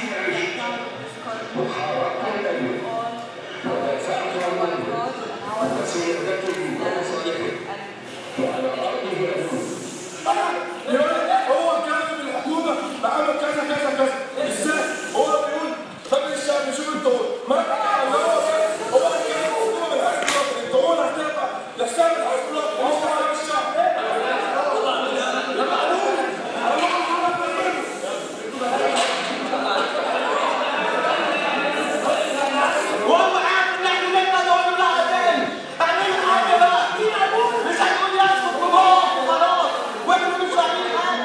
يقول لك هو كان من الحكومه بعمل كذا كذا كذا ازاي هو بيقول طب الشعب شوف انتوا ما اللي هو هو كان الحكومه من حزب الوطني انتوا هو هتبقى للشعب الحزب الوطني مش على الشعب لا معقول وهو عارف ان احنا نقدر نقول لها تاني اعملوا حاجه بقى مش هتقول يسكت وبقى وخلاص واحنا مش فاهمين حاجه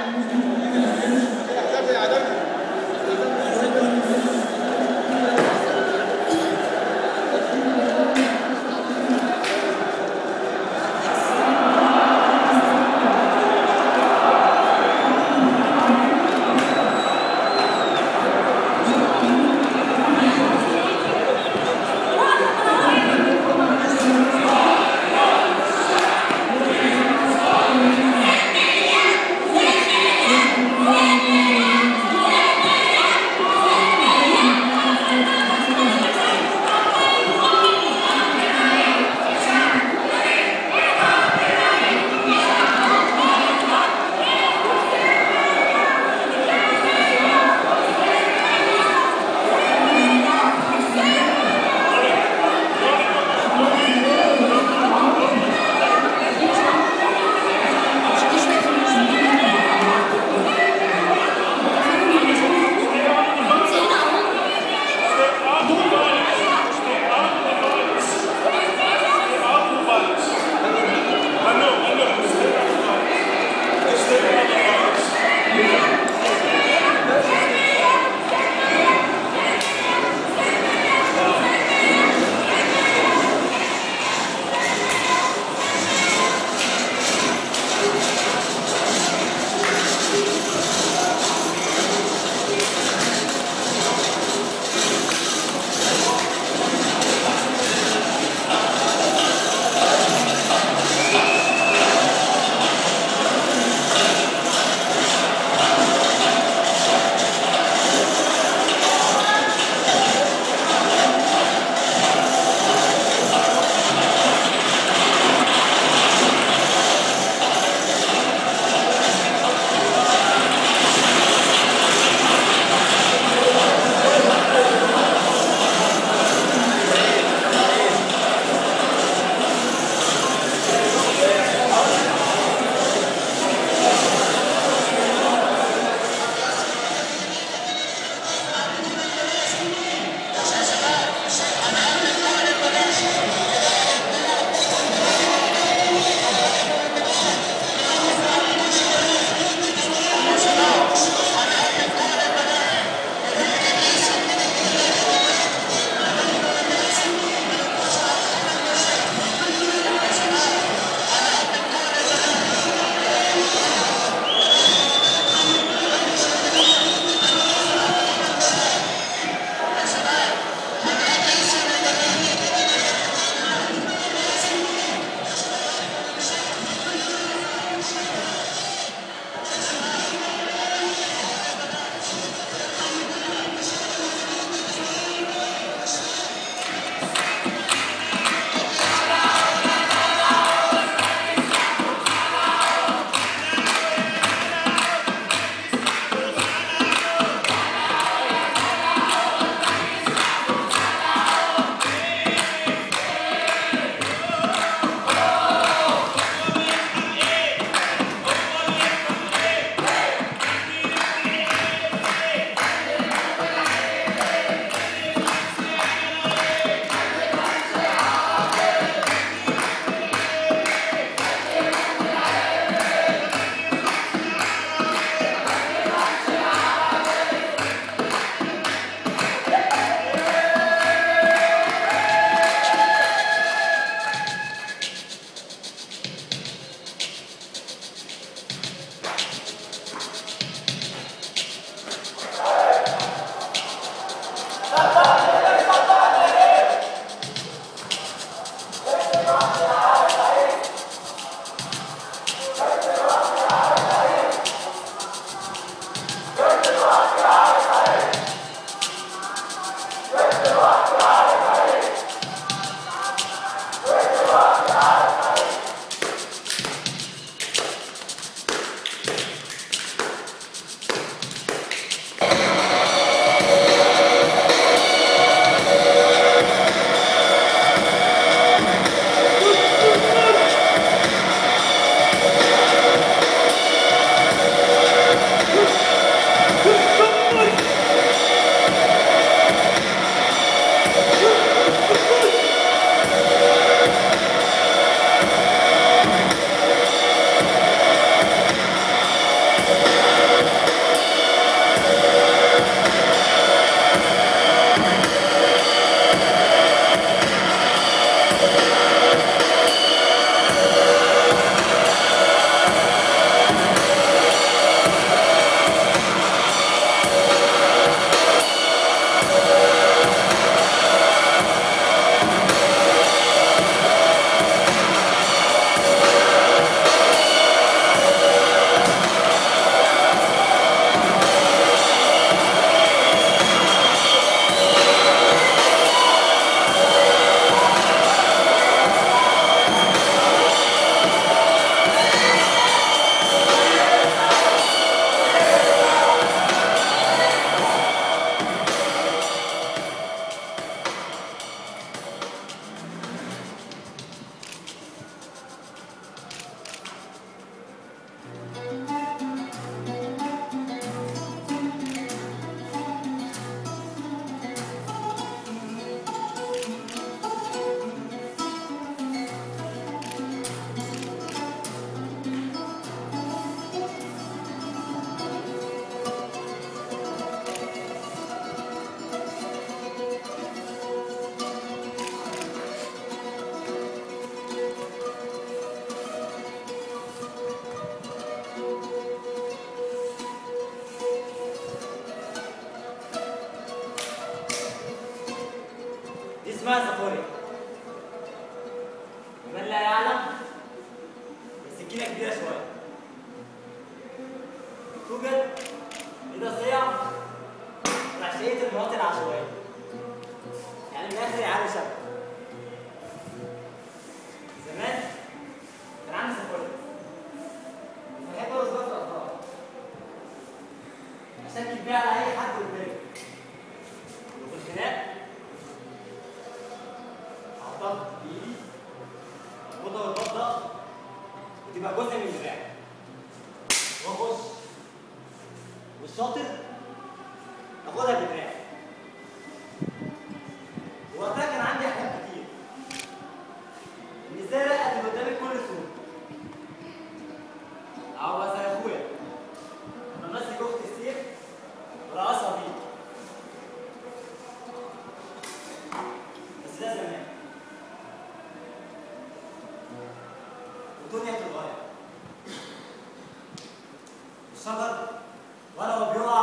اسمها سافوري ومن لا يعلم السكينة كبيرة شوية توجد إضافية رعشية المواطن العشوائية يعني من الآخر يعلي شبكة زمان كان عندي سافوري بحب أرقص بقى في الأطراف عشان بيها على أي حد قدامي وفي الخناق أعطاك بإيدي أربطها بالبطة وتبقى جزء من دراعي وأخش والشاطر أخدها بدراعي وقتها كان عندي أحلام كتير إن إزاي أرقد اللي قدامي بكل سهولة أو مثلا يا أخويا أنا ماسك أختي السيف ورقصها بيه بس ده زمان والدنيا بتتغير الشجر ولا هو بيقع